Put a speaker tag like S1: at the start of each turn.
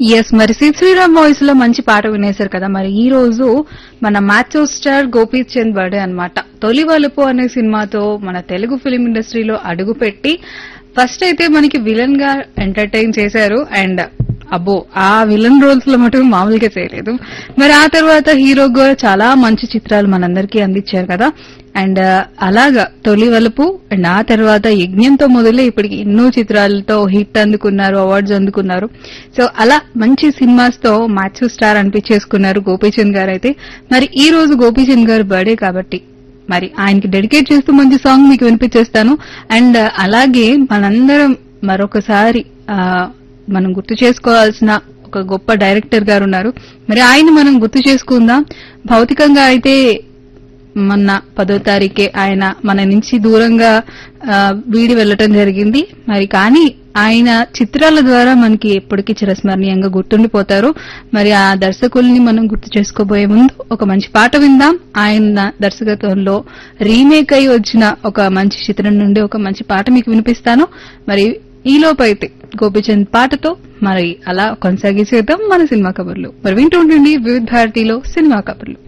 S1: yes మరి C Sriram voice లో మంచి పాట వినేశారు కదా మరి ఈ రోజు మన maths star Gopichand Chand birthday అనమాట తొలి వలుపు అనే సినిమాతో మన తెలుగు ఫిలిం ఇండస్ట్రీలో అడుగుపెట్టి ఫస్ట్ అయితే మనకి విలన్ గా ఎంటర్టైన్ చేశారు అండ్ అబ్బో ఆ విలన్ రోల్స్ లో మటుకు మామూలుగా చేయలేదు మరి ఆ తర్వాత హీరోగా చాలా మంచి చిత్రాలు మనందరికీ అందించారు కదా అండ్ అలాగా తొలి వలుపు అండ్ ఆ తర్వాత యజ్ఞంతో మొదలై ఇప్పటికి ఎన్నో చిత్రాలతో హిట్ అందుకున్నారు అవార్డ్స్ అందుకున్నారు సో అలా మంచి సినిమాస్ తో మ్యాచ్ స్టార్ అనిపించేసుకున్నారు గోపీచంద్ గారు అయితే మరి ఈ రోజు గోపీచంద్ గారు బర్త్డే కాబట్టి మరి ఆయనకి డెడికేట్ చేస్తూ మంచి సాంగ్ మీకు వినిపించేస్తాను అండ్ అలాగే మనందరం మరొకసారి ఆ, మనం గుర్తు చేసుకోవాల్సిన ఒక గొప్ప డైరెక్టర్ గారు ఉన్నారు మరి ఆయన మనం గుర్తు చేసుకుందాం భౌతికంగా అయితే మొన్న పదో తారీఖే ఆయన మన నుంచి దూరంగా ఆ, వీడి వెళ్లటం జరిగింది మరి కానీ ఆయన చిత్రాల ద్వారా మనకి ఎప్పటికీ చిరస్మరణీయంగా గుర్తుండిపోతారు మరి ఆ దర్శకుల్ని మనం గుర్తు చేసుకోబోయే ముందు ఒక మంచి పాట విందాం ఆయన దర్శకత్వంలో రీమేక్ అయి వచ్చిన ఒక మంచి చిత్రం నుండి ఒక మంచి పాట మీకు వినిపిస్తాను మరి ఈ లోపైతే గోపిచంద్ పాటతో మరి అలా కొనసాగించేద్దాం మన సినిమా కబుర్లు మరి వింటూ ఉండండి వివిధ భారతిలో సినిమా కబుర్లు